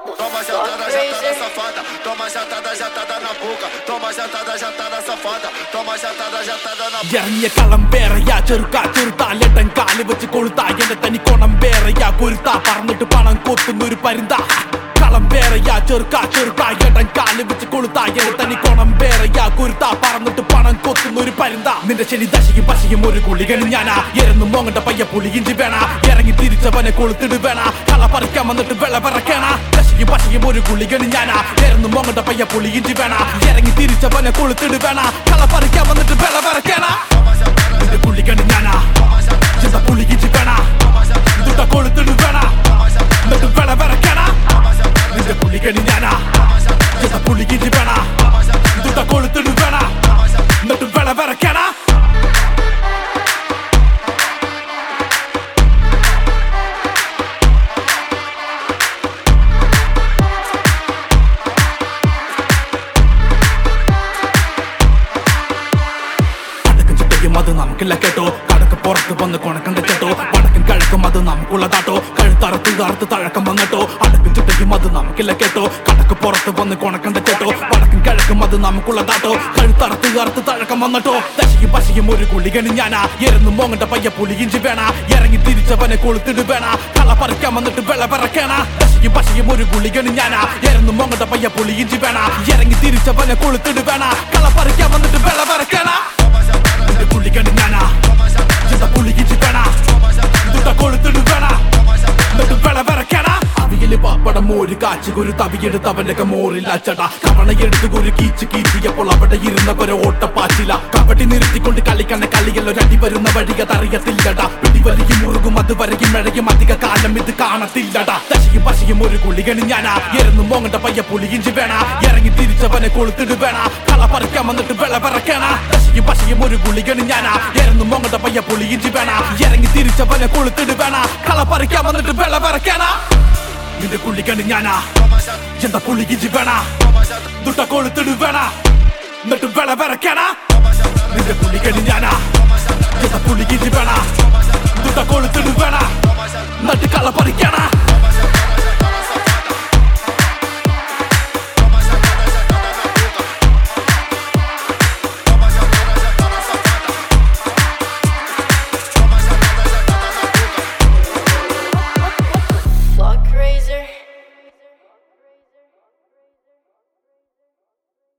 Toma jatada, jatada safada. Toma jatada, jatada na boca. Toma jatada, jatada safada. Toma jatada, jatada na ഇറങ്ങിയ കളം വേറെയാ ചെറുക്കാ ചെറുത്താ ലട്ടൻ കാല് വെച്ച് കൊളുത്താ എന്റെ തനി കോണം വേറെയാ കൊരുത്താ പറന്നിട്ട് പണം കൊത്തുന്നൊരു പരുന്താ കളം വേറെയാ ചെറുക്കാ ചെറുക്കാ എട്ടൻ കാല് വെച്ച് കൊളുത്താ എന്റെ തനി കോണം വേറെയാ കൊരുത്താ പറന്നിട്ട് പണം കൊത്തുന്നൊരു പരുന്താ നിന്റെ ശനി ദശയും പശയും ഒരു കുളികനും ഞാനാ എരന്നു മോങ്ങണ്ട പയ്യ പുളി ഇഞ്ചി വേണ ഇറങ്ങി തിരിച്ചവനെ കൊളുത്തിട് വേണ കള പറിക്കാൻ വന്നിട്ട് വെള്ള പിറക്കണ ദശയും പശയും ഒരു കുളികനും ഞാനാ എരന്നു മോങ്ങണ്ട പയ്യ പുളി ഇഞ്ചി വേണ ഇറങ്ങി തിരിച്ചവനെ കൊളുത്തിട് വേണ കള പറിക്കാൻ വന്നിട്ട് വെള്ള പിറക്കണ നിന്റെ പുള്ളിക്കണ് ഞാനാ ചിന്ത പുള്ളിക്കിച്ച് വേണ ഇതുട്ട കൊളുത്തിട് വേണ എന്നിട്ട് വെള വിറക്കണ നിന്റെ പുള്ളിക്കണ് ഞാനാ ചിന്ത പുള്ളിക്കിച്ച് വേണ ഇതുട്ട കൊളുത്തിട് വേണ എന്നിട്ട് വെള വിറക്കണ അടക്കം ചിട്ടയും അത് നമുക്കില്ല കേട്ടോ കടക്ക് പുറത്ത് വന്ന് കൊണക്കണ്ട കേട്ടോ വടക്കും കിഴക്കും അത് നമുക്കുള്ളതാട്ടോ കഴുത്തറുത്ത് കാർത്ത് തഴക്കം വന്നിട്ടോ അടക്കും ചിട്ടയും അത് നമുക്കില്ല കേട്ടോ കടക്ക് പുറത്ത് വന്ന് കൊണക്കണ്ട കേട്ടോ വടക്കും കിഴക്കും അത് നമുക്കുള്ളതാട്ടോ കഴുത്തറുത്ത് കാർത്ത് തഴക്കം വന്നിട്ടോ ദശയും പശയും ഒരു കുളികണ് ഞാനാ എരന്നു മോങ്ങണ്ട പയ്യ പുളിയിഞ്ചി വേണ ഇറങ്ങി തിരിച്ചവനെ കൊളുത്തിട് വേണ കള പറിക്കാൻ വന്നിട്ട് വെള്ള പിറക്കണ ദശയും പശയും ഒരു കുളികണ് ഞാനാ എരന്നു മോങ്ങണ്ട പയ്യ പുളിയിഞ്ചി വേണ ഇറങ്ങി തിരിച്ചവനെ കൊളുത്തിട് വേണ കള പറിക്കാൻ വന്നിട്ട് വെള്ള പിറക്കണ നിന്റെ പുള്ളിക്കണ് ഞാനാ ചിന്ത പുള്ളിക്കിച്ച് വേണ ഇതുട്ട കൊളുത്തിട് വേണ എന്നിട്ട് വെള വിറക്കണ അവിയല് പാപ്പടം മോര് കാച്ചി ഒരു തവിയെടുത്ത് അവന്റെ മോറില്ല ചട കവണ എടുത്ത് ഒരു കീച്ച് കീച്ചിയപ്പോൾ അവിടെ ഇരുന്നവരെ ഓട്ടപ്പാച്ചില്ല കവട്ടി നിർത്തിക്കൊണ്ട് കളിക്കണ കളിയല്ലോ രണ്ടി വരുന്ന വഴിക തറിയത്തില്ലടാ പിടിവലിയും മുറുകും അത് വരയും മഴയും അധിക കാലം ഇത് കാണത്തില്ലടാ ദശയും പശയും ഒരു കുളികണ് ഞാനാ എരന്നു മോങ്ങണ്ട പയ്യ പുളിയിഞ്ചി വേണ ഇറങ്ങി തിരിച്ചവനെ കൊളുത്തിട് വേണ കള പറിക്കാൻ വന്നിട്ട് വെള പിറക്കണ ദശയും പശയും ഒരു കുളികണ് ഞാനാ എരന്നു മോങ്ങണ്ട പയ്യ പുളിയിഞ്ചി വേണ ഇറങ്ങി തിരിച്ചവനെ കൊളുത്തിട് വേണ കള പറിക്കാൻ വന്നിട്ട് വെള പിറക്കണ നിന്റെ കുള്ളിക്കണ് ഞാനാ എന്താ പുള്ളിക്കിഞ്ചി വേണ ദുട്ട കൊളുത്തിട് വേണ എന്നിട്ട് വെള വിറക്കണ നിന്റെ പുള്ളിക്കണ് ഞാനാ എന്താ പുള്ളിക്കിഞ്ചി വേണ ദുട്ട കൊളുത്തിട് വേണ എന്നിട്ട് കള പറിക്കണ